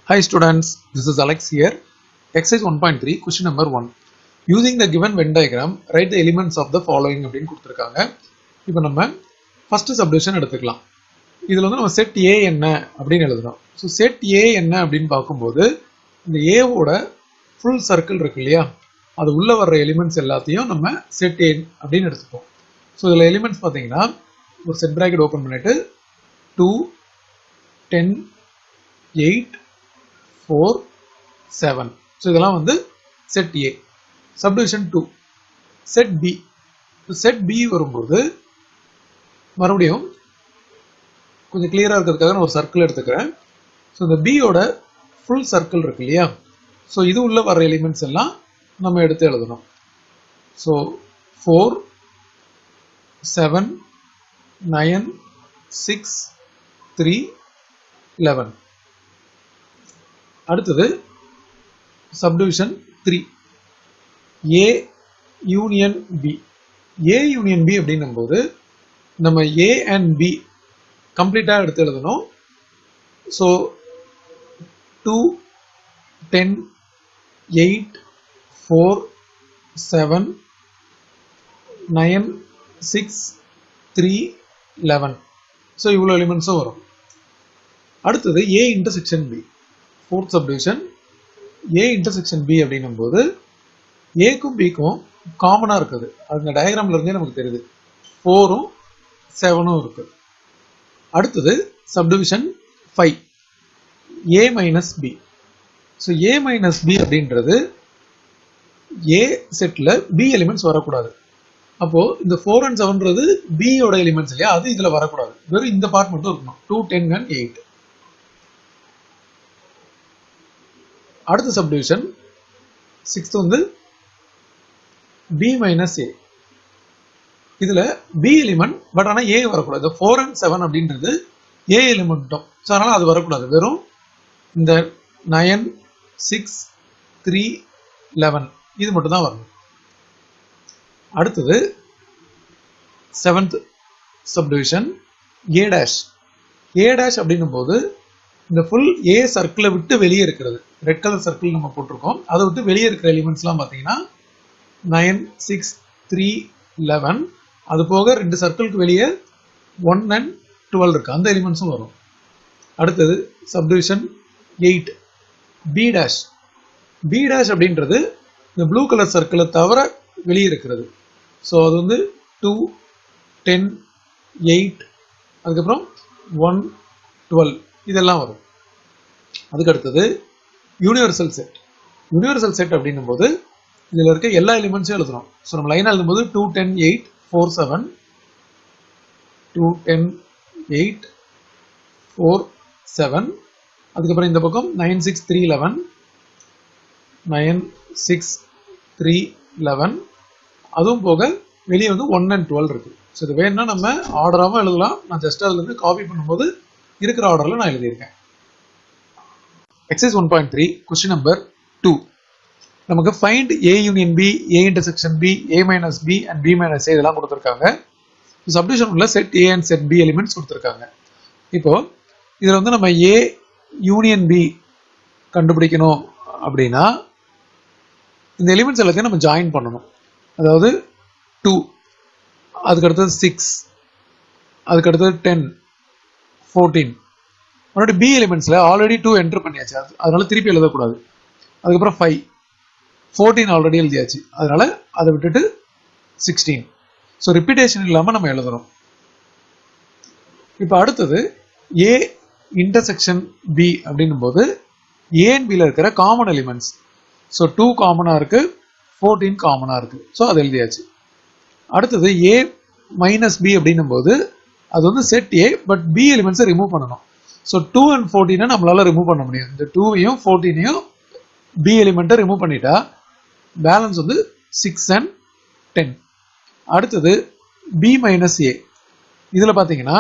Hi students, this is Alex here. Exercise 1.3, question number 1. Using the given Venn diagram, write the elements of the following அப்படின்னு கொடுத்துருக்காங்க இப்போ நம்ம first subdivision எடுத்துக்கலாம் இதில் வந்து நம்ம செட் ஏ என்ன அப்படின்னு எழுதுறோம் ஸோ செட் ஏ என்ன அப்படின்னு பார்க்கும்போது இந்த ஏவோட ஃபுல் சர்க்கிள் இருக்கு இல்லையா அது உள்ள வர்ற எலிமெண்ட்ஸ் எல்லாத்தையும் நம்ம செட் ஏ அப்படின்னு எடுத்துப்போம் ஸோ இதில் எலிமெண்ட்ஸ் பார்த்தீங்கன்னா ஒரு செட் பிராக்கெட் ஓப்பன் பண்ணிட்டு two ten eight four seven so இதெல்லாம் வந்து set A subdivision two set B set B வரும்போது மறுபடியும் கொஞ்சம் கிளியராக இருக்கிறதுக்காக நான் ஒரு சர்க்கிள் எடுத்துக்கிறேன் ஸோ இந்த பியோட ஃபுல் சர்க்கிள் இருக்கு இல்லையா ஸோ இது உள்ள வர எலிமெண்ட்ஸ் எல்லாம் நம்ம எடுத்து எழுதணும் so four seven nine six three eleven அடுத்தது subdivision three A union B A union B அப்படின்னும் போது நம்ம ஏ அண்ட் பி கம்ப்ளீட்டாக எடுத்து எழுதணும் so two ten eight four seven nine six three eleven so இவ்வளோ எலிமெண்ட்ஸும் வரும் அடுத்தது A intersection B fourth subdivision A intersection B அப்படின்னும் போது ஏக்கும் பிக்கும் காமனாக இருக்குது அது இந்த டயக்ராம்ல இருந்தே நமக்கு தெரியுது ஃபோரும் செவனும் இருக்கு அடுத்தது subdivision five A minus B so A minus B அப்படின்றது ஏ செட்டில் பி எலிமெண்ட்ஸ் வரக்கூடாது அப்போ இந்த ஃபோர் அண்ட் செவன்றது பியோட எலிமெண்ட்ஸ் இல்லையா அது இதில் வரக்கூடாது வெறும் இந்த பார்ட் மட்டும் இருக்கணும் டூ டென் அண்ட் எயிட் அடுத்த சப்டிவிஷன் சிக்ஸ்த் வந்து பி மைனஸ் ஏ இதுல பி எலிமெண்ட் பட் ஆனால் ஏ வரக்கூடாது ஃபோர் அண்ட் செவன் அப்படின்றது ஏ எலிமெண்ட்டும் ஸோ அதனால அது வரக்கூடாது வெறும் இந்த நயன் சிக்ஸ் த்ரீ லெவன் இது மட்டும் தான் வரணும் அடுத்தது seventh subdivision A dash A dash அப்படின்னும் போது இந்த ஃபுல் ஏ சர்க்கிளை விட்டு வெளியே இருக்கிறது ரெட் கலர் சர்க்கிள் நம்ம போட்டிருக்கோம் அதை விட்டு வெளியே இருக்கிற எலிமெண்ட்ஸ்லாம் பார்த்தீங்கன்னா நைன் சிக்ஸ் த்ரீ லெவன் அது போக ரெண்டு சர்க்கிளுக்கு வெளியே ஒன் அண்ட் டுவெல் இருக்கு அந்த எலிமெண்ட்ஸும் வரும் அடுத்தது subdivision eight B dash B dash அப்படின்றது இந்த ப்ளூ கலர் சர்க்கிளை தவிர வெளியே இருக்கிறது ஸோ அது வந்து டூ டென் எயிட் அதுக்கப்புறம் ஒன் டுவெல் இதெல்லாம் வரும் அதுக்கு அடுத்தது யூனிவர்சல் செட் யூனிவர்சல் செட் அப்படின்னும் போது இதில் இருக்க எல்லா எலிமெண்ட்ஸும் எழுதுறோம் ஸோ நம்ம லைனாக எழுதும்போது two ten eight four seven two ten eight four seven அதுக்கப்புறம் இந்த பக்கம் nine six three eleven nine six three eleven அதுவும் போக வெளியே வந்து ஒன் அண்ட் டுவெல் இருக்கு ஸோ இது வேணும்னா நம்ம ஆர்டராகவும் எழுதலாம் நான் ஜஸ்ட் அதில் இருந்து காப்பி பண்ணும்போது இருக்கிற ஆர்டரில் நான் எழுதியிருக்கேன் exercise one point three question number two நமக்கு find A union B A intersection B A minus B and B minus A இதெல்லாம் கொடுத்துருக்காங்க சப்டிஷன் உள்ள set A and set B elements கொடுத்துருக்காங்க இப்போ இதில் வந்து நம்ம ஏ யூனியன் பி கண்டுபிடிக்கணும் அப்படின்னா இந்த எலிமெண்ட்ஸ் எல்லாத்தையும் நம்ம ஜாயின் பண்ணணும் அதாவது டூ அதுக்கு அடுத்தது சிக்ஸ் அதுக்கு அடுத்தது டென் ஃபோர்டீன் மறுபடியும் பி எலிமெண்ட்ஸில் ஆல்ரெடி டூ என்டர் பண்ணியாச்சு அது அதனால திருப்பி எழுதக்கூடாது அதுக்கப்புறம் ஃபைவ் ஃபோர்டீன் ஆல்ரெடி எழுதியாச்சு அதனால அதை விட்டுட்டு சிக்ஸ்டீன் ஸோ ரிப்பீட்டேஷன் இல்லாமல் நம்ம எழுதுறோம் இப்போ அடுத்தது ஏ இன்டர்செக்ஷன் பி அப்படின்னும் போது ஏன் பியில் இருக்கிற காமன் எலிமெண்ட்ஸ் ஸோ டூ காமனாக இருக்கு ஃபோர்டீன் காமனாக இருக்கு ஸோ அது எழுதியாச்சு அடுத்தது ஏ மைனஸ் பி அப்படின்னும் போது அது வந்து செட் ஏ பட் பி எலிமெண்ட்ஸை ரிமூவ் பண்ணணும் ஸோ டூ அண்ட் ஃபோர்டீனை நம்மளால ரிமூவ் பண்ண முடியும் இந்த டூவையும் ஃபோர்டீனையும் பி எலிமெண்ட்டை ரிமூவ் பண்ணிட்டா பேலன்ஸ் வந்து சிக்ஸ் அண்ட் டென் அடுத்தது பி மைனஸ் ஏ இதில் பார்த்தீங்கன்னா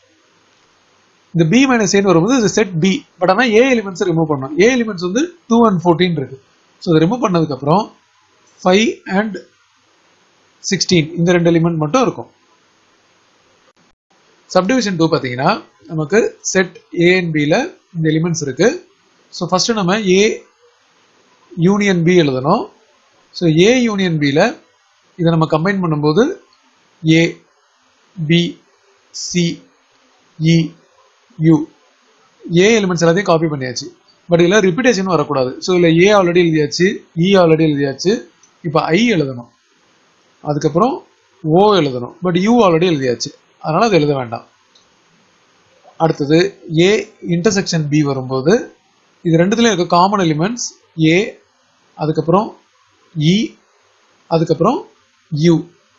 இந்த பி மைனஸ் ஏன்னு வரும்போது இது செட் பி பட் ஆனால் ஏ எலிமெண்ட்ஸை ரிமூவ் பண்ணணும் ஏ எலிமெண்ட்ஸ் வந்து டூ அண்ட் ஃபோர்டீன் இருக்கு ஸோ இதை ரிமூவ் பண்ணதுக்கப்புறம் ஃபைவ் அண்ட் சிக்ஸ்டீன் இந்த ரெண்டு எலிமெண்ட் மட்டும் இருக்கும் சப்டிவிஷன் டூ பார்த்தீங்கன்னா நமக்கு செட் ஏ அண்ட் பியில் இந்த எலிமெண்ட்ஸ் இருக்கு ஸோ ஃபர்ஸ்ட் நம்ம ஏ யூனியன் பி எழுதணும் ஸோ ஏ யூனியன் பியில் இதை நம்ம கம்பைன் பண்ணும்போது A B C E U A elements எல்லாத்தையும் காப்பி பண்ணியாச்சு பட் இதில் ரிப்பீட்டேஷன் வரக்கூடாது ஸோ இதில் ஏ ஆல்ரெடி எழுதியாச்சு இ ஆல்ரெடி எழுதியாச்சு இப்போ ஐ எழுதணும் அதுக்கப்புறம் ஓ எழுதணும் பட் யூ ஆல்ரெடி எழுதியாச்சு அதனால் அது எழுத வேண்டாம் அடுத்தது ஏ இன்டர்செக்ஷன் பி வரும்போது இது ரெண்டுத்துலையும் இருக்க காமன் எலிமெண்ட்ஸ் ஏ அதுக்கப்புறம் இ அதுக்கப்புறம் யூ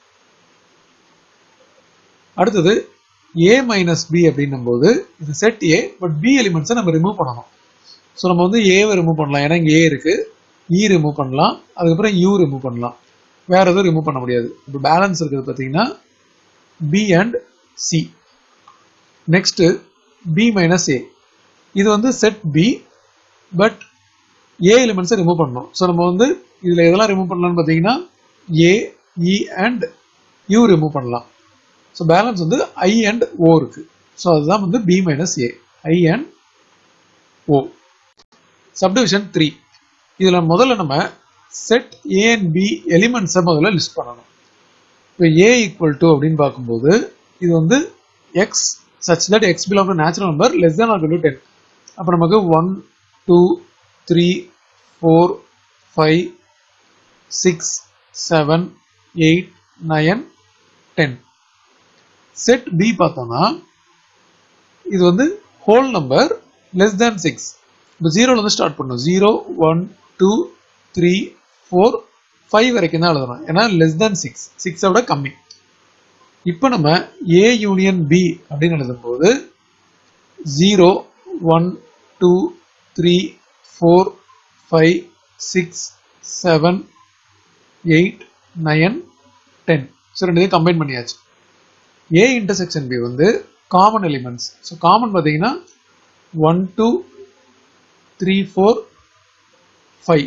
அடுத்தது ஏ மைனஸ் பி அப்படின்னும் போது இது செட் ஏ பட் பி எலிமெண்ட்ஸை நம்ம ரிமூவ் பண்ணணும் ஸோ நம்ம வந்து ஏவை ரிமூவ் பண்ணலாம் ஏன்னா இங்கே ஏ இருக்கு இ ரிமூவ் பண்ணலாம் அதுக்கப்புறம் யூ ரிமூவ் பண்ணலாம் வேற எதுவும் ரிமூவ் பண்ண முடியாது இப்போ பேலன்ஸ் இருக்குது பார்த்தீங்கன்னா B and C next B minus A இது வந்து செட் பி பட் ஏ எலிமெண்ட்ஸை ரிமூவ் பண்ணணும் ஸோ நம்ம வந்து இதில் எதெல்லாம் ரிமூவ் பண்ணலாம்னு பார்த்தீங்கன்னா A E and U remove பண்ணலாம் ஸோ பேலன்ஸ் வந்து ஐ அண்ட் ஓ இருக்கு ஸோ அதுதான் வந்து B minus A I and O subdivision three இதில் முதல்ல நம்ம செட் ஏ அண்ட் பி எலிமெண்ட்ஸை முதல்ல லிஸ்ட் பண்ணணும் இப்போ ஏ ஈக்குவல் டு அப்படின்னு பார்க்கும்போது இது வந்து x such that x belong to natural number less than or to ten அப்போ நமக்கு one two three four five six seven eight nine ten set B பார்த்தோம்னா இது வந்து whole number less than six இப்போ ஜீரோல இருந்து ஸ்டார்ட் பண்ணும் zero one two three four five வரைக்கும் தான் எழுதணும் ஏன்னா லெஸ் தேன் சிக்ஸ் சிக்ஸை விட கம்மி இப்போ நம்ம ஏ யூனியன் பி அப்படின்னு எழுதும்போது zero one two three four five six seven eight nine ten so ரெண்டுத்தையும் கம்பைன் பண்ணியாச்சு ஏ இன்டர்செக்ஷன் பி வந்து காமன் எலிமெண்ட்ஸ் ஸோ காமன் பார்த்தீங்கன்னா one two three four five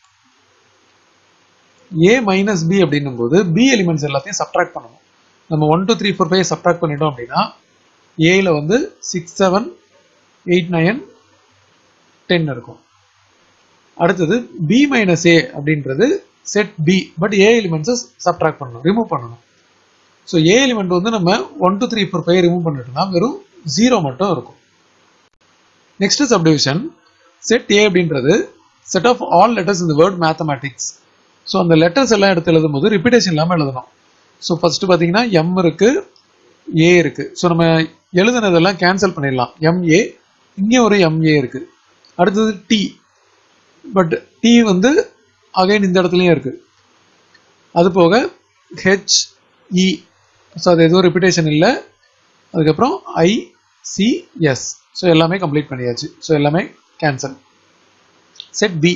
A minus B அப்படின்னும் போது B elements எல்லாத்தையும் subtract பண்ணணும் நம்ம one two three four five subtract பண்ணிட்டோம் அப்படின்னா ஏல வந்து six seven eight nine ten இருக்கும் அடுத்தது பி மைனஸ் ஏ அப்படின்றது set B but A எலிமெண்ட்ஸை subtract பண்ணணும் ரிமூவ் பண்ணணும் ஸோ ஏ எலிமெண்ட் வந்து நம்ம one two three four five remove பண்ணிட்டோம்னா வெறும் ஜீரோ மட்டும் இருக்கும் நெக்ஸ்ட் சப்டிவிஷன் செட் ஏ அப்படின்றது செட் ஆஃப் ஆல் லெட்டர்ஸ் இந்த வேர்ட் மேத்தமேட்டிக்ஸ் ஸோ அந்த லெட்டர்ஸ் எல்லாம் எடுத்து எழுதும் போது ரிப்பீட்டேஷன் இல்லாமல் எழுதணும் ஸோ ஃபர்ஸ்ட் பார்த்தீங்கன்னா எம் இருக்கு ஏ இருக்கு ஸோ நம்ம எழுதுனதெல்லாம் கேன்சல் பண்ணிடலாம் எம்ஏ இங்கே ஒரு எம்ஏ இருக்கு அடுத்தது டி பட் டி வந்து அகைன் இந்த இடத்துலையும் இருக்கு அது போக ஹெச் இ ஸோ அது எதுவும் ரிப்பீட்டேஷன் இல்லை அதுக்கப்புறம் ஐ சி எஸ் ஸோ எல்லாமே கம்ப்ளீட் பண்ணியாச்சு ஸோ எல்லாமே கேன்சல் செட் பி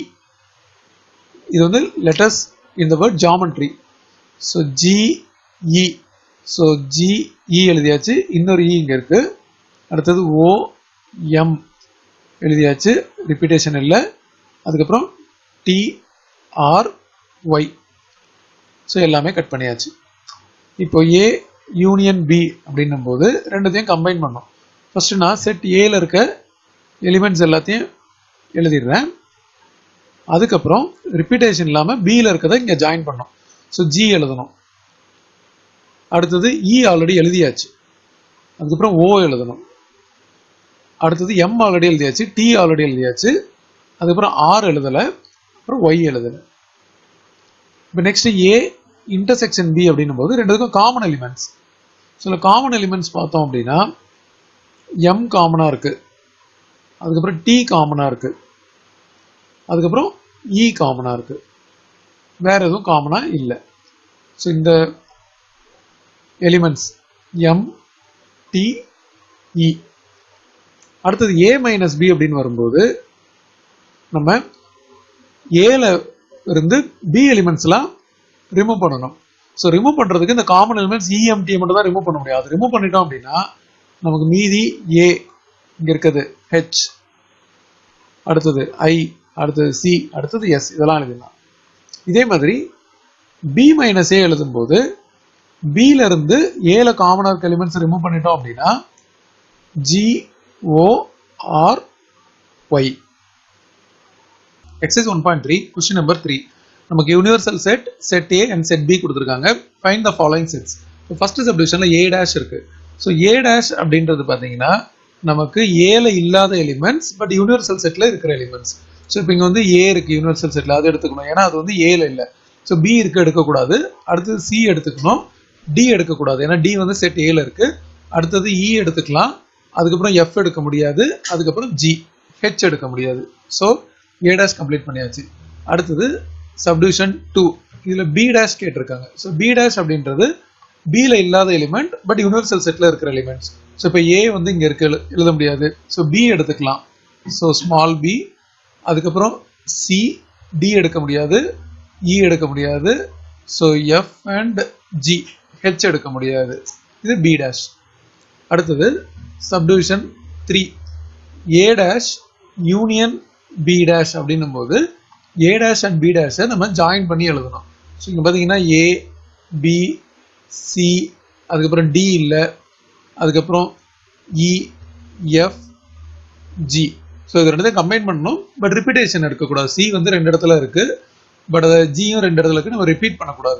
இது வந்து லெட்டர்ஸ் இந்த word geometry so G E so G E எழுதியாச்சு இன்னொரு இ இங்கே இருக்கு அடுத்தது ஓ எம் எழுதியாச்சு ரிப்பீட்டேஷன் இல்லை அதுக்கப்புறம் டி ஆர் ஒய் ஸோ எல்லாமே கட் பண்ணியாச்சு இப்போ ஏ யூனியன் பி அப்படின்னும் போது ரெண்டுத்தையும் கம்பைன் பண்ணோம் ஃபர்ஸ்ட் நான் செட் ஏல இருக்க எலிமெண்ட்ஸ் எல்லாத்தையும் எழுதிடுறேன் அதுக்கப்புறம் ரிப்பீட்டேஷன் இல்லாமல் பியில் இருக்கிறத இங்கே ஜாயின் பண்ணோம் ஸோ ஜி எழுதணும் அடுத்தது இ ஆல்ரெடி எழுதியாச்சு அதுக்கப்புறம் ஓ எழுதணும் அடுத்தது எம் ஆல்ரெடி எழுதியாச்சு டி ஆல்ரெடி எழுதியாச்சு அதுக்கப்புறம் ஆர் எழுதலை அப்புறம் ஒய் எழுதலை இப்போ நெக்ஸ்ட் ஏ இன்டர்செக்ஷன் பி அப்படின்னும் போது ரெண்டுக்கும் காமன் எலிமெண்ட்ஸ் சில காமன் எலிமெண்ட்ஸ் பார்த்தோம் அப்படின்னா எம் காமனாக இருக்கு அதுக்கப்புறம் டி காமனாக இருக்கு அதுக்கப்புறம் இ காமனாக இருக்கு வேற எதுவும் காமனாக இல்லை ஸோ இந்த எலிமெண்ட்ஸ் எம் டி இ அடுத்தது ஏ மைனஸ் பி அப்படின்னு வரும்போது நம்ம ஏல இருந்து பி எலிமெண்ட்ஸ்லாம் ரிமூவ் பண்ணணும் ஸோ ரிமூவ் பண்ணுறதுக்கு இந்த காமன் எலிமெண்ட்ஸ் இஎம்டி மட்டும் தான் ரிமூவ் பண்ண முடியாது ரிமூவ் பண்ணிட்டோம் அப்படின்னா நமக்கு மீதி ஏ இங்கே இருக்குது ஹெச் அடுத்தது ஐ அடுத்தது சி அடுத்தது எஸ் இதெல்லாம் எழுதிடலாம் இதே மாதிரி பி மைனஸ் ஏ எழுதும்போது பில இருந்து ஏல காமனாக இருக்க எலிமெண்ட்ஸ் ரிமூவ் பண்ணிட்டோம் அப்படின்னா G O R Y exercise one point three question number three நமக்கு universal set set A and set B கொடுத்துருக்காங்க find the following sets first சப்டிவிஷனில் ஏ டேஷ் இருக்கு ஸோ ஏ டேஷ் அப்படின்றது பார்த்தீங்கன்னா நமக்கு ஏல இல்லாத எலிமெண்ட்ஸ் பட் யூனிவர்சல் செட்டில் இருக்கிற எலிமெண்ட்ஸ் ஸோ இப்போ இங்கே வந்து ஏ இருக்கு யூனிவர்சல் செட்டில் அது எடுத்துக்கணும் ஏன்னா அது வந்து ஏல இல்லை ஸோ பி இருக்கு எடுக்கக்கூடாது அடுத்தது சி எடுத்துக்கணும் டி எடுக்கக்கூடாது ஏன்னா டி வந்து செட் ஏல இருக்கு அடுத்தது இ எடுத்துக்கலாம் அதுக்கப்புறம் எஃப் எடுக்க முடியாது அதுக்கப்புறம் ஜி ஹெச் எடுக்க முடியாது ஸோ ஏ டேஷ் கம்ப்ளீட் பண்ணியாச்சு அடுத்தது சப்டிவிஷன் டூ இதில் பி டேஷ் கேட்டிருக்காங்க ஸோ பி டேஷ் அப்படின்றது பியில் இல்லாத எலிமெண்ட் பட் யூனிவர்சல் செட்டில் இருக்கிற எலிமெண்ட்ஸ் ஸோ இப்போ ஏ வந்து இங்கே இருக்கு எழு- எழுத முடியாது ஸோ பி எடுத்துக்கலாம் ஸோ ஸ்மால் பி அதுக்கப்புறம் சி டி எடுக்க முடியாது இ எடுக்க முடியாது so F and G H எடுக்க முடியாது இது பி டேஷ் அடுத்தது subdivision three A dash union B dash அப்படின்னும் போது ஏ டேஷ் அண்ட் பி டேஷை நம்ம ஜாயின் பண்ணி எழுதணும் ஸோ இங்கே பார்த்தீங்கன்னா ஏ பி சி அதுக்கப்புறம் டி இல்லை அதுக்கப்புறம் இ எஃப் ஜி ஸோ இது ரெண்டுத்தையும் கம்பைன் பண்ணணும் பட் ரிப்பீட்டேஷன் எடுக்கக்கூடாது சி வந்து ரெண்டு இடத்துல இருக்கு பட் அதை ஜியும் ரெண்டு இடத்துல இருக்கு நம்ம ரிப்பீட் பண்ணக்கூடாது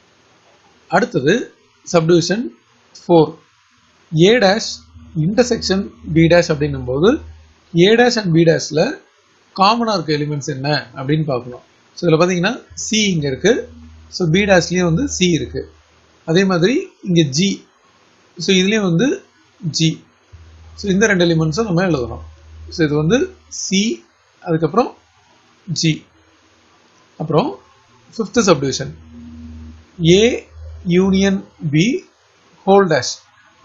அடுத்தது subdivision four A dash intersection B dash அப்படின்னும் போது ஏ டேஷ் அண்ட் பி டேஷில் காமனாக இருக்க எலிமெண்ட்ஸ் என்ன அப்படின்னு பார்க்கணும் ஸோ இதில் பார்த்தீங்கன்னா சி இங்கே இருக்குது ஸோ பி டேஷ்லேயும் வந்து சி இருக்குது அதே மாதிரி இங்கே ஜி ஸோ இதுலேயும் வந்து ஜி ஸோ இந்த ரெண்டு எலிமெண்ட்ஸும் நம்ம எழுதணும் ஸோ இது வந்து சி அதுக்கப்புறம் ஜி அப்புறம் fifth subdivision A union B whole dash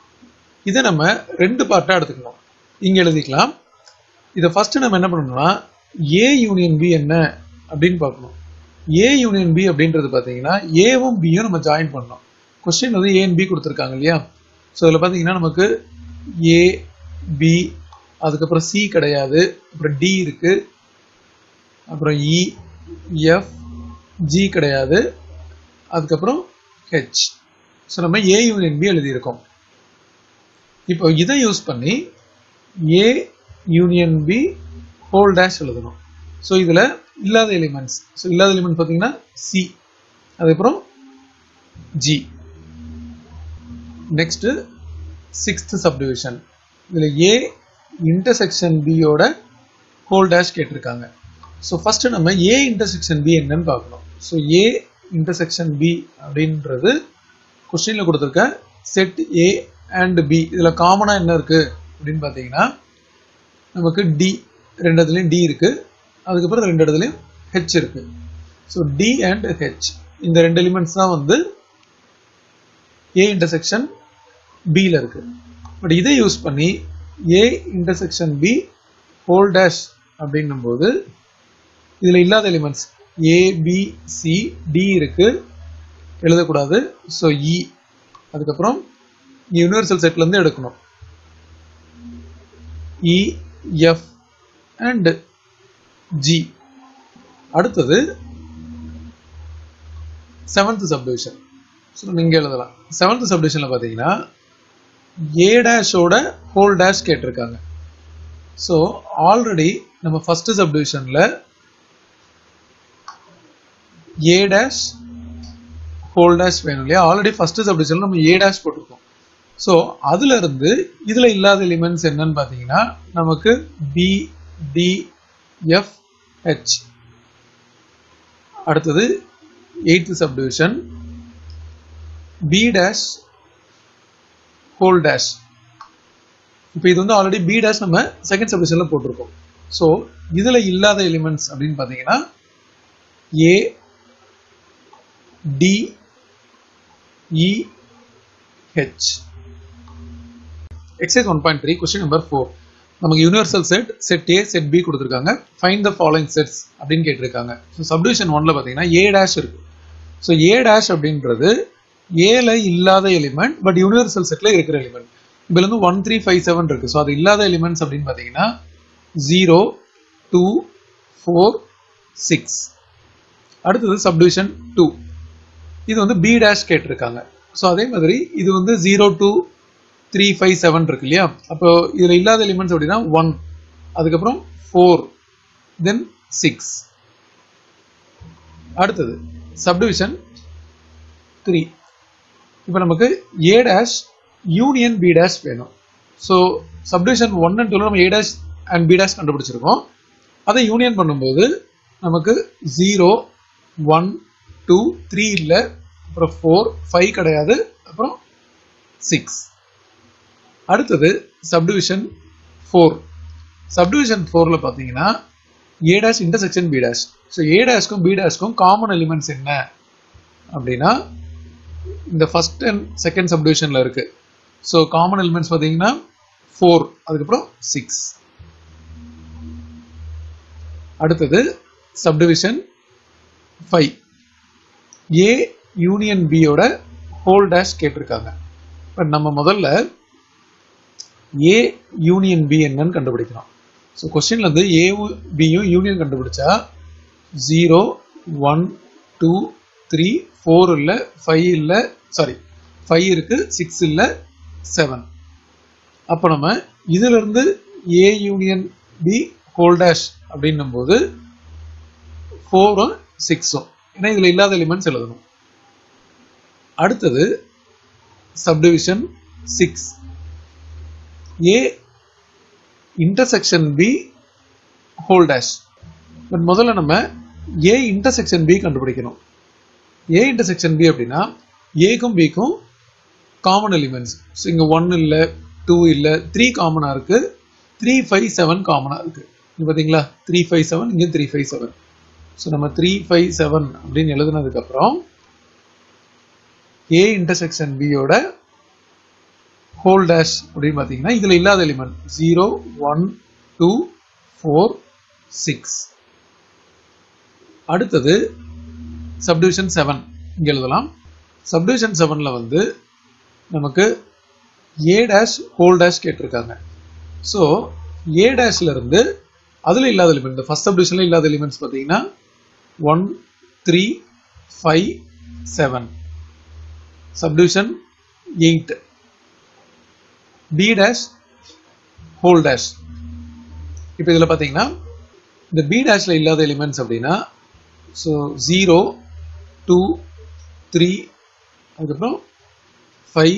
இதை நம்ம ரெண்டு பார்ட்டாக எடுத்துக்கணும் இங்கே எழுதிக்கலாம் இதை ஃபர்ஸ்ட் நம்ம என்ன பண்ணணும்னா ஏ யூனியன் பி என்ன அப்படின்னு பார்க்கணும் ஏ யூனியன் பி அப்படின்றது பார்த்தீங்கன்னா ஏவும் பியும் நம்ம ஜாயின் பண்ணணும் கொஸ்டின் வந்து ஏ பி கொடுத்துருக்காங்க இல்லையா ஸோ இதில் பார்த்தீங்கன்னா நமக்கு ஏ பி அதுக்கப்புறம் சி கிடையாது அப்புறம் டி இருக்கு அப்புறம் இ எஃப் ஜி கிடையாது அதுக்கப்புறம் ஹெச் ஸோ நம்ம ஏ யூனியன் பி எழுதியிருக்கோம் இப்போ இதை யூஸ் பண்ணி A union B whole dash எழுதணும் ஸோ இதில் இல்லாத எலிமெண்ட்ஸ் ஸோ இல்லாத எலிமெண்ட் பார்த்தீங்கன்னா சி அதுக்கப்புறம் ஜி நெக்ஸ்ட்டு சிக்ஸ்த் சப்டிவிஷன் இதில் ஏ இன்டர்செக்ஷன் பியோட ஹோல் டேஷ் கேட்டிருக்காங்க ஸோ ஃபஸ்ட்டு நம்ம ஏ இன்டர்செக்ஷன் பி என்னன்னு பார்க்கணும் ஸோ ஏ இன்டர்செக்ஷன் பி அப்படின்றது கொஸ்டினில் கொடுத்துருக்க செட் ஏ அண்ட் பி இதில் காமனாக என்ன இருக்குது அப்படின்னு பார்த்தீங்கன்னா நமக்கு டி ரெண்டு இடத்துலையும் டி இருக்குது அதுக்கப்புறம் ரெண்டு இடத்துலையும் ஹெச் இருக்குது ஸோ டி அண்ட் ஹெச் இந்த ரெண்டு எலிமெண்ட்ஸ் தான் வந்து ஏ இன்டர்செக்ஷன் பியில் இருக்கு பட் இதை யூஸ் பண்ணி A intersection B whole dash அப்படின்னும் போது இதில் இல்லாத elements A B C D இருக்கு எழுதக்கூடாது ஸோ இ அதுக்கப்புறம் யூனிவர்சல் செட்லேருந்து எடுக்கணும் இ எஃப் அண்ட் ஜி அடுத்தது செவன்த் சப்டிவிஷன் ஸோ நம்ம இங்கே எழுதலாம் செவன்த் சப்டிவிஷனில் பார்த்தீங்கன்னா ஏ டேஷோட ஹோல் டேஷ் கேட்டிருக்காங்க ஸோ ஆல்ரெடி நம்ம ஃபர்ஸ்ட் சப்டிவிஷனில் ஏ டேஷ் ஹோல் டேஷ் வேணும் இல்லையா ஆல்ரெடி ஃபர்ஸ்ட் சப்டிவிஷனில் நம்ம ஏ டேஷ் போட்டிருக்கோம் ஸோ அதுல இருந்து இதில் இல்லாத எலிமெண்ட்ஸ் என்னன்னு பார்த்தீங்கன்னா நமக்கு பி டி எஃப் ஹெச் அடுத்தது eighth subdivision B dash whole dash இப்போ இது வந்து ஆல்ரெடி பி டேஷ் நம்ம செகண்ட் சப்டிவிஷனில் போட்டிருக்கோம் ஸோ இதில் இல்லாத எலிமெண்ட்ஸ் அப்படின்னு பார்த்தீங்கன்னா A D E H exercise one point three question number four நமக்கு universal set set A set B கொடுத்துருக்காங்க ஃபைன் த ஃபாலோயிங் செட்ஸ் அப்படின்னு கேட்டிருக்காங்க ஸோ சப்டிவிஷன் ஒன்ல பார்த்தீங்கன்னா ஏ டேஷ் இருக்கு ஸோ ஏ டேஷ் அப்படின்றது ஏல இல்லாத எலிமெண்ட் பட் யூனிவர்சல் செட்ல இருக்கிற எலிமெண்ட் இதுல இருந்து ஒன் த்ரீ ஃபைவ் செவன் இருக்கு ஸோ அது இல்லாத எலிமெண்ட்ஸ் அப்படின்னு பார்த்தீங்கன்னா ஜீரோ டூ ஃபோர் சிக்ஸ் அடுத்தது சப்டிவிஷன் டூ இது வந்து பி டேஷ் கேட்டிருக்காங்க ஸோ அதே மாதிரி இது வந்து zero two three five seven இருக்கு இல்லையா அப்போ இதில் இல்லாத எலிமெண்ட்ஸ் அப்படின்னா ஒன் அதுக்கப்புறம் ஃபோர் தென் சிக்ஸ் அடுத்தது சப்டிவிஷன் த்ரீ இப்போ நமக்கு A dash union B dash வேணும் ஸோ சப்டிவிஷன் ஒன் அண்ட் டூவில் நம்ம A dash and B dash கண்டுபிடிச்சிருக்கோம் அதை யூனியன் பண்ணும்போது நமக்கு ஜீரோ ஒன் டூ த்ரீ இல்லை அப்புறம் ஃபோர் ஃபைவ் கிடையாது அப்புறம் சிக்ஸ் அடுத்தது சப்டிவிஷன் ஃபோர் சப்டிவிஷன் ஃபோரில் பார்த்தீங்கன்னா A dash intersection B dash so A டேஷ்க்கும் பி டேஷ்க்கும் காமன் எலிமெண்ட்ஸ் என்ன அப்படின்னா இந்த ஃபர்ஸ்ட் அண்ட் செகண்ட் சப்டிவிஷனில் இருக்கு ஸோ காமன் எலிமெண்ட்ஸ் பார்த்தீங்கன்னா ஃபோர் அதுக்கப்புறம் சிக்ஸ் அடுத்தது சப்டிவிஷன் ஃபைவ் ஏ யூனியன் பியோட ஹோல் டேஷ் கேட்டிருக்காங்க பட் நம்ம முதல்ல ஏ யூனியன் பி என்னன்னு கண்டுபிடிக்கிறோம் ஸோ கொஸ்டின்ல வந்து ஏவும் பியும் யூனியன் கண்டுபிடிச்சா zero one two three four இல்லை ஃபைவ் இல்லை சாரி ஃபைவ் இருக்கு சிக்ஸ் இல்லை செவன் அப்போ நம்ம இதிலிருந்து A union B whole dash அப்படின்னும் போது ஃபோரும் சிக்ஸும் ஏன்னா இதில் இல்லாத எலிமெண்ட்ஸ் எழுதணும் அடுத்தது subdivision six A intersection B whole dash but முதல்ல நம்ம ஏ இன்டர்செக்ஷன் பி கண்டுபிடிக்கணும் ஏ இன்டர்செக்ஷன் பி அப்படின்னா ஏக்கும் பிக்கும் காமன் எலிமெண்ட்ஸ் ஸோ இங்கே ஒன் இல்லை டூ இல்லை த்ரீ காமனாக இருக்குது த்ரீ ஃபைவ் செவன் காமனாக இருக்குது இங்கே பார்த்தீங்களா த்ரீ ஃபைவ் செவன் இங்கே த்ரீ ஃபைவ் செவன் ஸோ நம்ம த்ரீ ஃபைவ் செவன் அப்படின்னு எழுதுனதுக்கப்புறம் ஏ இன்டர்செக்ஷன் பியோட ஹோல் டேஷ் அப்படின்னு பார்த்தீங்கன்னா இதில் இல்லாத element zero one two four six அடுத்தது சப்டிவிஷன் செவன் இங்கே எழுதலாம் சப்டிவிஷன் செவனில் வந்து நமக்கு ஏ டேஷ் ஹோல் டேஷ் கேட்டிருக்காங்க ஸோ ஏ டேஷ்ல இருந்து அதில் இல்லாத எலிமெண்ட் இந்த ஃபர்ஸ்ட் சப்டிவிஷனில் இல்லாத எலிமெண்ட்ஸ் பார்த்தீங்கன்னா one three five seven subdivision eight B dash whole dash இப்போ இதில் பார்த்தீங்கன்னா இந்த பி டேஷ்ல இல்லாத எலிமெண்ட்ஸ் அப்படின்னா ஸோ ஜீரோ டூ த்ரீ அதுக்கப்புறம் five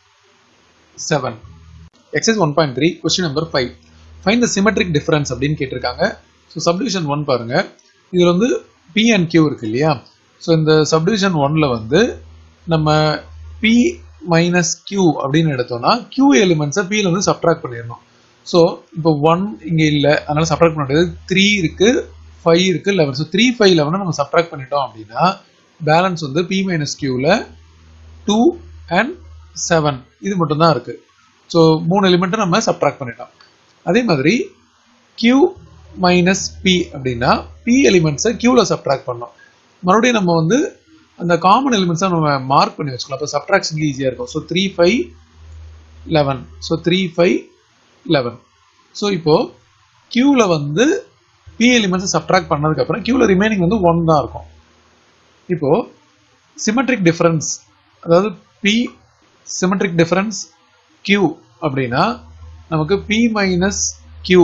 seven exercise one point three question number five find the symmetric difference அப்படின்னு கேட்டிருக்காங்க ஸோ சப்டிவிஷன் ஒன் பாருங்க இதில் வந்து பி அண்ட் கியூ இருக்கு இல்லையா ஸோ இந்த சப்டிவிஷன் ஒன்ல வந்து நம்ம பி மைனஸ் கியூ அப்படின்னு எடுத்தோம்னா கியூ எலிமெண்ட்ஸை பியில் வந்து சப்ட்ராக்ட் பண்ணிடணும் ஸோ இப்போ ஒன் இங்கே இல்லை அதனால சப்ட்ராக்ட் பண்ண முடியாது த்ரீ இருக்கு ஃபைவ் இருக்கு லெவன் ஸோ த்ரீ ஃபைவ் லெவனை நம்ம சப்ட்ராக்ட் பண்ணிட்டோம் அப்படின்னா பேலன்ஸ் வந்து பி மைனஸ் கியூவில் டூ அண்ட் செவன் இது மட்டும் தான் இருக்கு ஸோ மூணு எலிமெண்ட்டை நம்ம சப்ட்ராக்ட் பண்ணிட்டோம் அதே மாதிரி கியூ மைனஸ் பி அப்படின்னா பி எலிமெண்ட்ஸை கியூவில் சப்ட்ராக்ட் பண்ணோம் மறுபடியும் நம்ம வந்து அந்த காமன் எலிமெண்ட்ஸை நம்ம மார்க் பண்ணி வச்சுக்கலாம் அப்போ சப்ட்ராக்ஷனுக்கு ஈஸியாக இருக்கும் so three five eleven so three five eleven so இப்போ கியூவில் வந்து பி எலிமெண்ட்ஸை சப்ட்ராக்ட் பண்ணதுக்கப்புறம் கியூவில் ரிமைனிங் வந்து ஒன் தான் இருக்கும் இப்போ சிமெட்ரிக் டிஃபரன்ஸ் அதாவது பி சிமெட்ரிக் டிஃபரன்ஸ் கியூ அப்படின்னா நமக்கு B minus Q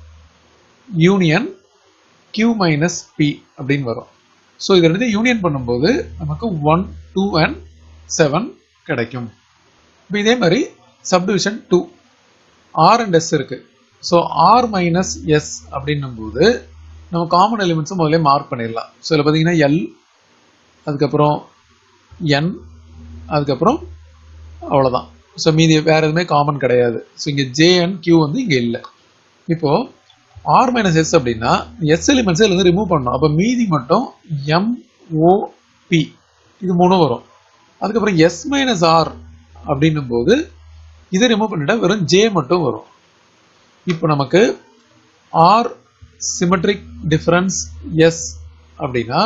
union Q minus B அப்படின்னு வரும் ஸோ இதை ரெண்டு யூனியன் பண்ணும்போது நமக்கு ஒன் டூ அண்ட் செவன் கிடைக்கும் இப்போ இதே மாதிரி subdivision two R and S இருக்கு ஸோ ஆர் மைனஸ் எஸ் அப்படின்னும் போது நம்ம காமன் எலிமெண்ட்ஸும் முதல்ல மார்க் பண்ணிடலாம் ஸோ இதில் பார்த்தீங்கன்னா எல் அதுக்கப்புறம் என் அதுக்கப்புறம் அவ்வளோதான் ஸோ மீதி வேற எதுவுமே காமன் கிடையாது ஸோ இங்கே ஜே அண்ட் கியூ வந்து இங்கே இல்லை இப்போ ஆர் மைனஸ் எஸ் அப்படின்னா எஸ் எலிமெண்ட்ஸ் இதுல இருந்து ரிமூவ் பண்ணணும் அப்போ மீதி மட்டும் எம் ஓ பி இது மூணும் வரும் அதுக்கப்புறம் எஸ் மைனஸ் ஆர் அப்படின்னும் போது இதை ரிமூவ் பண்ணிட்டா வெறும் ஜே மட்டும் வரும் இப்போ நமக்கு ஆர் சிமெட்ரிக் டிஃபரன்ஸ் எஸ் அப்படின்னா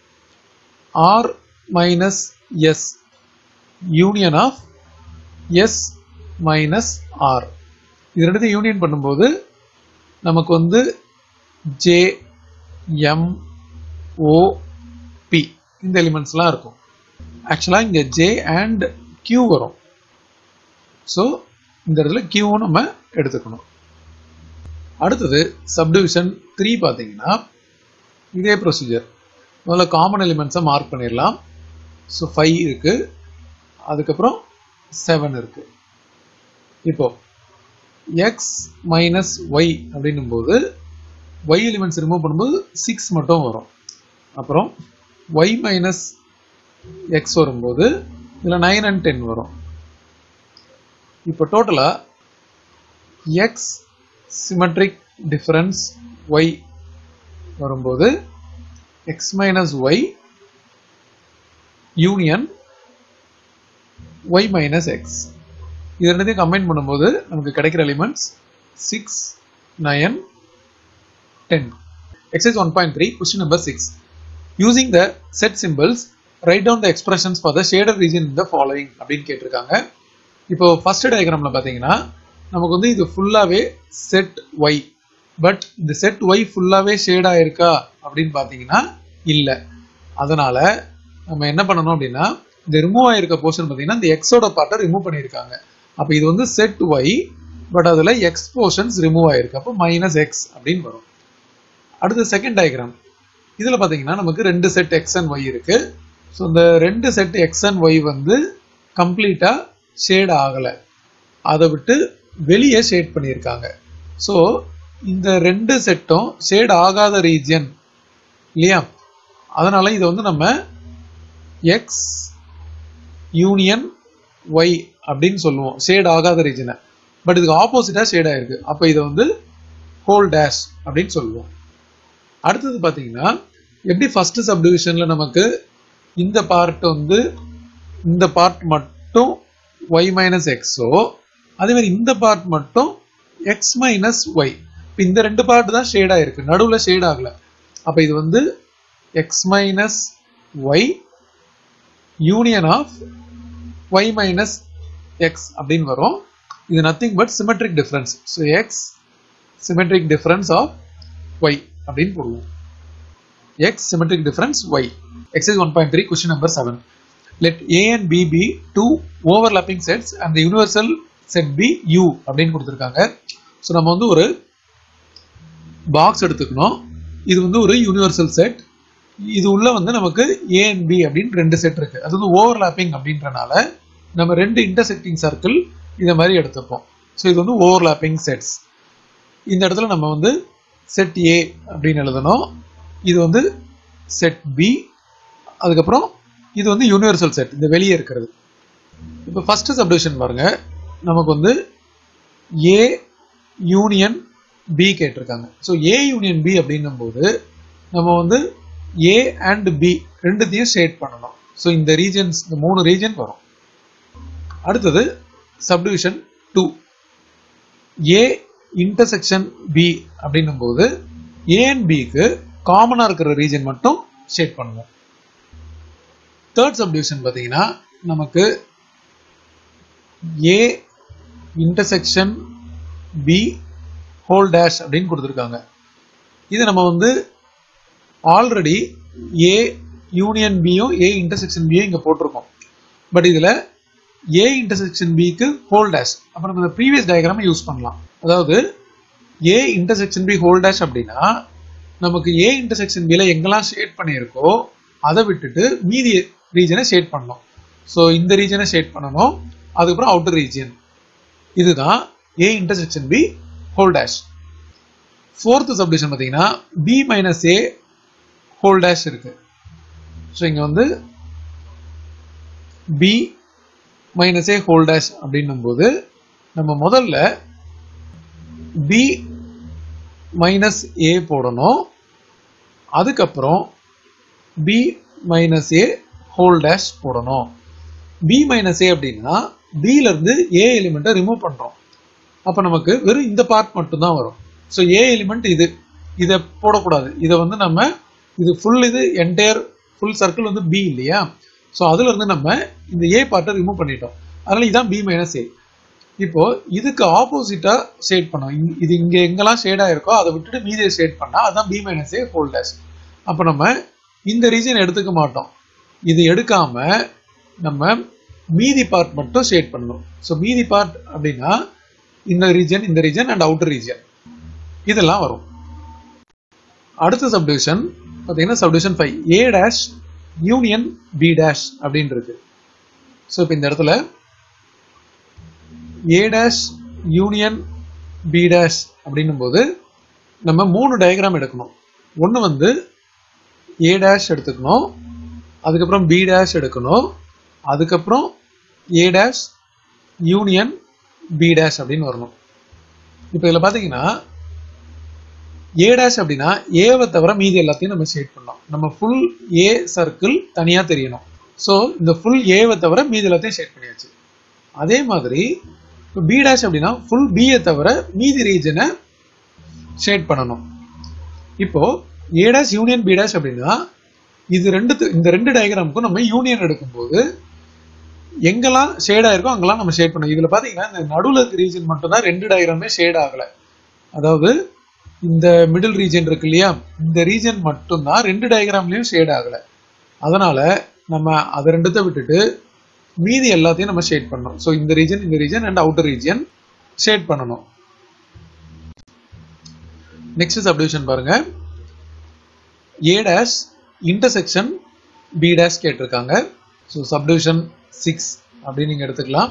R minus S union of S minus R இது ரெண்டுத்தையும் யூனியன் பண்ணும்போது நமக்கு வந்து ஜே எம் ஓ பி இந்த எலிமெண்ட்ஸ்லாம் இருக்கும் ஆக்சுவலாக இங்கே ஜே அண்ட் கியூ வரும் ஸோ இந்த இடத்துல கியூவும் நம்ம எடுத்துக்கணும் அடுத்தது சப்டிவிஷன் த்ரீ பார்த்தீங்கன்னா இதே ப்ரொசீஜர் முதல்ல காமன் எலிமெண்ட்ஸை மார்க் பண்ணிடலாம் ஸோ ஃபைவ் இருக்கு அதுக்கப்புறம் செவன் இருக்கு இப்போ எக்ஸ் மைனஸ் ஒய் அப்படின்னும் போது ஒய் எலிமெண்ட்ஸ் ரிமூவ் பண்ணும்போது சிக்ஸ் மட்டும் வரும் அப்புறம் ஒய் மைனஸ் எக்ஸ் வரும்போது இதில் நைன் அண்ட் டென் வரும் இப்போ டோட்டலாக எக்ஸ் சிமெட்ரிக் டிஃபரன்ஸ் ஒய் வரும்போது X minus Y union Y minus X இது ரெண்டுத்தையும் கம்பைன் பண்ணும்போது நமக்கு கிடைக்கிற elements six nine ten exercise one point three question number six using the set symbols right down the expressions for the shaded region in the following அப்படின்னு கேட்டிருக்காங்க இப்போ first டயக்ராம்ல பார்த்தீங்கன்னா நமக்கு வந்து இது ஃபுல்லாகவே செட் ஒய் பட் இந்த செட் ஒய் ஃபுல்லாகவே ஷேடாக இருக்கா அப்படின்னு பார்த்தீங்கன்னா இல்லை அதனால நம்ம என்ன பண்ணணும் அப்படின்னா இந்த ரிமூவ் ஆயிருக்க போர்ஷன் பார்த்தீங்கன்னா இந்த எக்ஸோட பார்ட்டை ரிமூவ் பண்ணியிருக்காங்க அப்போ இது வந்து செட் ஒய் பட் அதில் எக்ஸ் போர்ஷன்ஸ் ரிமூவ் ஆயிருக்கு அப்போ மைனஸ் எக்ஸ் அப்படின்னு வரும் அடுத்து செகண்ட் டயக்ராம் இதில் பார்த்தீங்கன்னா நமக்கு ரெண்டு செட் எக்ஸ் அண்ட் ஒய் இருக்கு ஸோ இந்த ரெண்டு செட் எக்ஸ் அண்ட் ஒய் வந்து கம்ப்ளீட்டாக ஷேட் ஆகலை அதை விட்டு வெளியே ஷேட் பண்ணியிருக்காங்க ஸோ இந்த ரெண்டு செட்டும் ஷேட் ஆகாத ரீஜியன் இல்லையா அதனால இதை வந்து நம்ம எக்ஸ் யூனியன் ஒய் அப்படின்னு சொல்லுவோம் ஷேட் ஆகாத ரீஜனை பட் இதுக்கு ஆப்போசிட்டாக ஷேட் ஆயிருக்கு அப்போ இதை வந்து ஹோல் டேஷ் அப்படின்னு சொல்லுவோம் அடுத்தது பார்த்தீங்கன்னா எப்படி ஃபர்ஸ்ட் சப்டிவிஷனில் நமக்கு இந்த பார்ட் வந்து இந்த பார்ட் மட்டும் ஒய் மைனஸ் எக்ஸோ அதே மாதிரி இந்த பார்ட் மட்டும் எக்ஸ் மைனஸ் ஒய் இப்போ இந்த ரெண்டு பார்ட் தான் ஷேட் ஆயிருக்கு நடுவில் ஷேட் ஆகல அப்போ இது வந்து X minus Y union of Y minus X அப்படின்னு வரும் இது nothing but symmetric difference so X symmetric difference of Y அப்படின்னு போடுவோம் X symmetric difference Y exercise one point three question number seven let A and B be two overlapping sets and the universal set be U அப்படின்னு கொடுத்துருக்காங்க so நம்ம வந்து ஒரு box எடுத்துக்கணும் இது வந்து ஒரு யூனிவர்சல் செட் இது உள்ள வந்து நமக்கு ஏ அண்ட் பி அப்படின்னு ரெண்டு செட் இருக்கு அது வந்து ஓவர்லாப்பிங் அப்படின்றனால நம்ம ரெண்டு இன்டர்செக்டிங் சர்க்கிள் இதை மாதிரி எடுத்துப்போம் ஸோ இது வந்து ஓவர்லாப்பிங் செட்ஸ் இந்த இடத்துல நம்ம வந்து செட் ஏ அப்படின்னு எழுதணும் இது வந்து செட் பி அதுக்கப்புறம் இது வந்து யூனிவர்சல் செட் இந்த வெளியே இருக்கிறது இப்போ ஃபர்ஸ்ட் சப்டிவிஷன் பாருங்க நமக்கு வந்து ஏ யூனியன் பி கேட்டிருக்காங்க ஸோ ஏ யூனியன் பி அப்படின்னும் போது நம்ம வந்து ஏ அண்ட் பி ரெண்டுத்தையும் ஷேட் பண்ணணும் ஸோ இந்த ரீஜன்ஸ் இந்த மூணு ரீஜன் வரும் அடுத்தது subdivision two A intersection B அப்படின்னும் போது ஏ அண்ட் பிக்கு காமனாக இருக்கிற ரீஜன் மட்டும் ஷேட் பண்ணுவோம் தேர்ட் சப்டிவிஷன் பார்த்தீங்கன்னா நமக்கு A intersection B whole dash அப்படின்னு கொடுத்துருக்காங்க இது நம்ம வந்து ஆல்ரெடி ஏ யூனியன் பியும் ஏ இன்டர்செக்ஷன் பியும் இங்கே போட்டிருக்கோம் பட் இதில் ஏ இன்டர்செக்ஷன் பிக்கு ஹோல் டேஷ் அப்போ நம்ம இந்த ப்ரீவியஸ் டயக்ராமை யூஸ் பண்ணலாம் அதாவது A intersection B whole dash அப்படின்னா நமக்கு ஏ இன்டர்செக்ஷன் பியில் எங்கெல்லாம் ஷேட் பண்ணியிருக்கோ அதை விட்டுட்டு மீதி ரீஜனை ஷேட் பண்ணணும் ஸோ இந்த ரீஜனை ஷேட் பண்ணணும் அதுக்கப்புறம் அவுட்டர் ரீஜியன் இதுதான் A intersection B whole dash fourth subdivision பார்த்தீங்கன்னா B minus A whole dash இருக்கு ஸோ இங்கே வந்து B minus A whole dash அப்படின்னும் போது நம்ம முதல்ல பி மைனஸ் ஏ போடணும் அதுக்கப்புறம் B minus A whole dash போடணும் பி மைனஸ் ஏ அப்படின்னா பில இருந்து ஏ எலிமெண்ட்டை ரிமூவ் பண்றோம் அப்ப நமக்கு வெறும் இந்த பார்ட் மட்டும் தான் வரும் ஸோ ஏ எலிமெண்ட் இது இதை போடக்கூடாது இதை வந்து நம்ம இது ஃபுல் இது என்டையர் ஃபுல் சர்க்கிள் வந்து பி இல்லையா ஸோ அதுல இருந்து நம்ம இந்த ஏ பார்ட்டை ரிமூவ் பண்ணிட்டோம் அதனால இதான் பி மைனஸ் ஏ இப்போ இதுக்கு ஆப்போசிட்டா ஷேட் பண்ணோம் இங்க- இது இங்க எங்கெல்லாம் ஷேடா இருக்கோ அதை விட்டுட்டு மீதியை ஷேட் பண்ணா அதான் B minus A whole dash அப்போ நம்ம இந்த ரீஜன் எடுத்துக்க மாட்டோம் இது எடுக்காம நம்ம மீதி பார்ட் மட்டும் ஷேட் பண்ணணும் ஸோ மீதி பார்ட் அப்படின்னா இந்த ரீஜன் இந்த ரீஜன் அண்ட் அவுட்டர் ரீஜன் இதெல்லாம் வரும் அடுத்த சப்டிவிஷன் பார்த்தீங்கன்னா subdivision five A dash union B dash அப்படின்னு இருக்கு ஸோ இப்போ இந்த இடத்துல A dash union B dash அப்படின்னும் போது நம்ம மூணு டயக்ராம் எடுக்கணும் ஒன்று வந்து ஏ டேஷ் எடுத்துக்கணும் அதுக்கப்புறம் பி டேஷ் எடுக்கணும் அதுக்கப்புறம் A dash union B dash அப்படின்னு வரணும் இப்போ இதில் பார்த்தீங்கன்னா ஏ டேஷ் அப்படின்னா ஏவை தவிர மீதி எல்லாத்தையும் நம்ம ஷேட் பண்ணோம் நம்ம ஃபுல் ஏ சர்க்கிள் தனியாக தெரியணும் ஸோ இந்த ஃபுல் ஏவை தவிர மீதி எல்லாத்தையும் ஷேட் பண்ணியாச்சு அதே மாதிரி இப்போ பி டேஷ் அப்படின்னா ஃபுல் பியை தவிர மீதி ரீஜனை ஷேட் பண்ணணும் இப்போ A dash union B dash அப்படின்னா இது ரெண்டு இந்த ரெண்டு டயக்ராமுக்கும் நம்ம யூனியன் எடுக்கும்போது எங்கெல்லாம் ஷேட் ஆயிருக்கோ அங்கெல்லாம் நம்ம ஷேட் பண்ணணும் இதுல பாத்தீங்கன்னா இந்த நடுவில் இருக்க ரீஜன் மட்டும் தான் ரெண்டு டயக்ராமே ஷேட் ஆகல அதாவது இந்த மிடில் ரீஜன் இருக்கு இல்லையா இந்த ரீஜன் மட்டும்தான் ரெண்டு டயக்ராம்லயும் ஷேட் ஆகல அதனால நம்ம அதை ரெண்டுத்தை விட்டுட்டு மீதி எல்லாத்தையும் நம்ம ஷேட் பண்ணணும் ஸோ இந்த ரீஜன் இந்த region and outer region shade பண்ணணும் நெக்ஸ்ட் சப்டிவிஷன் பாருங்க A dash intersection B dash கேட்டிருக்காங்க ஸோ சப்டிவிஷன் சிக்ஸ் அப்படின்னு நீங்க எடுத்துக்கலாம்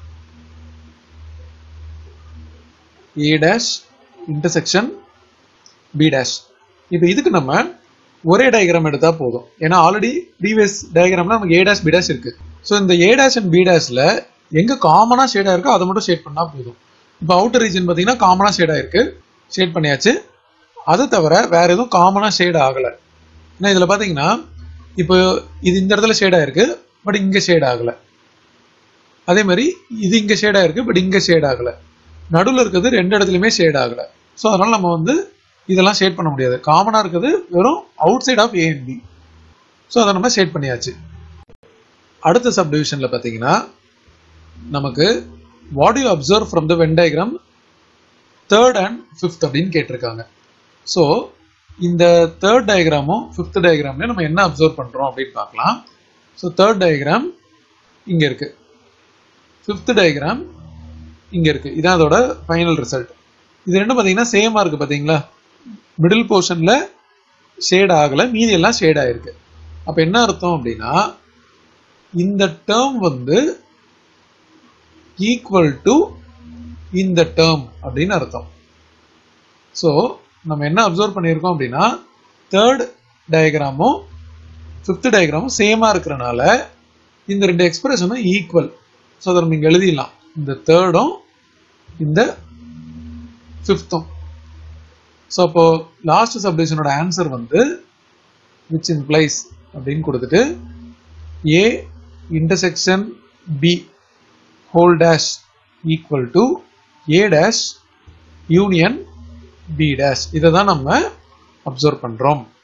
A dash intersection B dash இப்போ இதுக்கு நம்ம ஒரே டயக்ராம் எடுத்தா போதும் ஏன்னா ஆல்ரெடி ப்ரீவியஸ் டயக்ராம்ல நமக்கு ஏ டேஷ் பி டேஷ் இருக்கு ஸோ இந்த ஏ டேஷ் அண்ட் பி டேஷ்ல எங்க காமனா ஷேடா இருக்கோ அதை மட்டும் ஷேட் பண்ணா போதும் இப்போ அவுட்டர் ரீஜன் பார்த்தீங்கன்னா காமனா ஷேடா இருக்கு ஷேட் பண்ணியாச்சு அது தவிர வேற எதுவும் காமனா ஷேட் ஆகல ஏன்னா இதுல பாத்தீங்கன்னா இப்போ இது இந்த இடத்துல ஷேட் ஆயிருக்கு பட் இங்க ஷேட் ஆகல அதே மாதிரி இது இங்க ஷேட் ஆயிருக்கு பட் இங்க ஷேட் ஆகல நடுவில் இருக்கிறது ரெண்டு இடத்துலையுமே ஷேட் ஆகல ஸோ அதனால நம்ம வந்து இதெல்லாம் ஷேட் பண்ண முடியாது காமனா இருக்கிறது வெறும் outside of A and B so அதை நம்ம ஷேட் பண்ணியாச்சு அடுத்த சப் டிவிஷன்ல பார்த்தீங்கன்னா நமக்கு what you observe from the Venn diagram third and fifth அப்படின்னு கேட்டிருக்காங்க ஸோ இந்த தேர்ட் டயக்ராமும் ஃபிஃப்த் டயக்ராம்லையும் நம்ம என்ன அப்சர்வ் பண்ணுறோம் அப்படின்னு பார்க்கலாம் ஸோ தேர்ட் டயக்ராம் இங்கே இருக்கு ஃபிஃப்த் டயக்ராம் இங்கே இருக்கு இதான் அதோட ஃபைனல் ரிசல்ட் இது ரெண்டும் பார்த்தீங்கன்னா சேமாக இருக்கு பார்த்தீங்களா மிடில் போர்ஷனில் ஷேட் ஆகலை மீதி எல்லாம் ஷேட் ஆயிருக்கு அப்போ என்ன அர்த்தம் அப்படின்னா இந்த டேர்ம் வந்து ஈக்குவல் டு இந்த டேர்ம் அப்படின்னு அர்த்தம் ஸோ நம்ம என்ன அப்சர்வ் பண்ணியிருக்கோம் அப்படின்னா தேர்ட் டயக்ராமும் ஃபிஃப்த் டயக்ராமும் சேமாக இருக்கிறனால இந்த ரெண்டு எக்ஸ்பிரஷனும் ஈக்குவல் ஸோ அதை நம்ம இங்கே எழுதிடலாம் இந்த தேர்டும் இந்த ஃபிஃப்த்தும் ஸோ அப்போ லாஸ்ட் சப்டிவிஷனோட ஆன்சர் வந்து விச் இன் பிளைஸ் அப்படின்னு கொடுத்துட்டு A intersection B whole dash equal to A dash union B dash இதை தான் நம்ம அப்சர்வ் பண்ணுறோம்